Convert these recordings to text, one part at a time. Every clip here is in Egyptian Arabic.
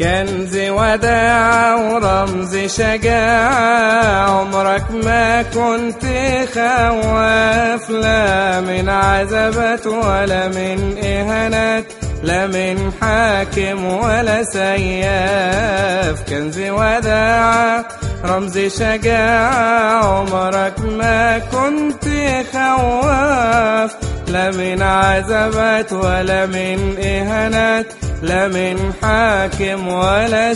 كنز وداع ورمز شجاع عمرك ما كنت خواف لا من عذبات ولا من إهانات لا من حاكم ولا سياف كنز وداع رمز شجاع عمرك ما كنت خواف لا من عذبات ولا من إهانات لا من حاكم ولا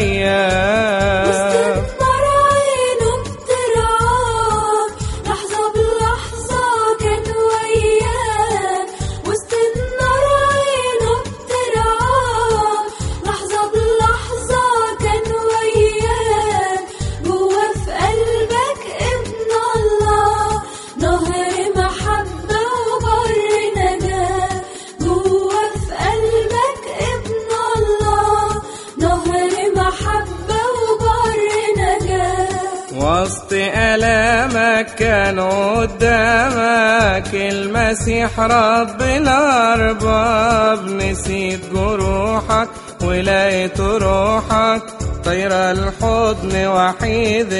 سياف واستثمر عينه بتراب لحظة بلحظة كان وياك واستثمر عينه بتراب لحظة بلحظة كان وياك جوا في قلبك ابن الله نهر محبة وبر نجاة جوا في قلبك ابن الله نهر محبة وبر نجاة وسط ألامك كان قدامك المسيح رب الأرباب نسيت جروحك ولقيت روحك طير الحضن وحيد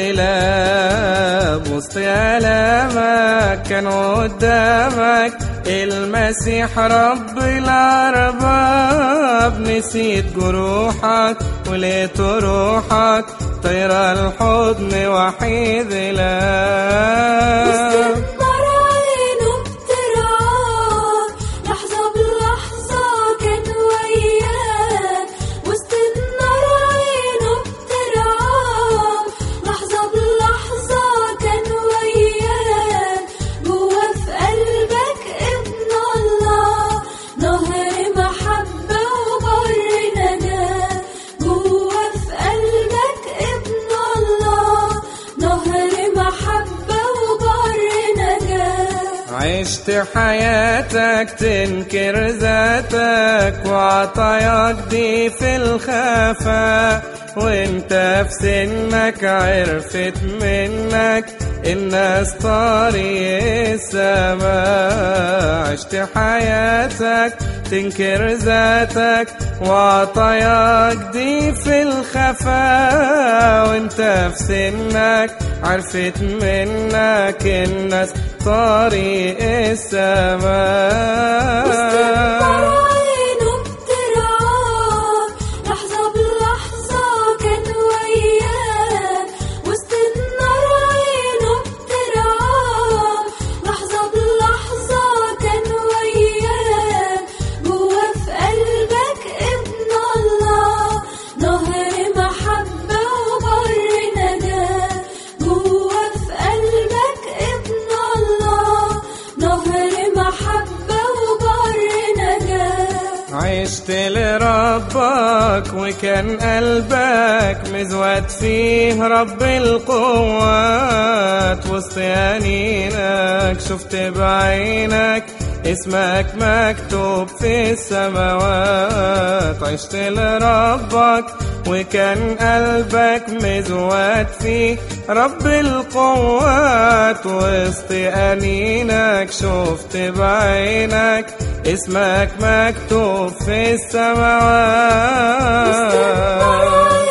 لاب وسط ألامك كان قدامك المسيح رب الأرباب نسيت جروحك ولقيت روحك طير الحضن وحيد لاب واستثمر عينه بتراب لحظة بلحظة كان وياك واستثمر عينه بتراب لحظة بلحظة كان وياك جوا في قلبك ابن الله نهر محبة وبر نجاة جوا في قلبك ابن الله نهر محبة وبر نجاة عشت حياتك تنكر ذاتك وعطاياك دي في الخفاء وانت في سنك عرفت منك الناس طريق السماء عشت حياتك تنكر ذاتك وعطاياك دي في الخفاء وانت في سنك عرفت منك الناس طريق واستثمر السماء عينه بتراب لحظة بلحظة كان وياك واستثمر عينه بتراب لحظة بلحظة كان وياك جوا في قلبك ابن الله نهر محبة وبر نجاة جوا في قلبك ابن الله نهر محبة وبر نجاة عشت لربك وكان قلبك مزود فيه رب القوات وسط يمينك شفت بعينك اسمك مكتوب في السماوات عشت لربك وكان قلبك مزود فيه رب القوات وسط أنينك شفت بعينك اسمك مكتوب في واستثمر السماوات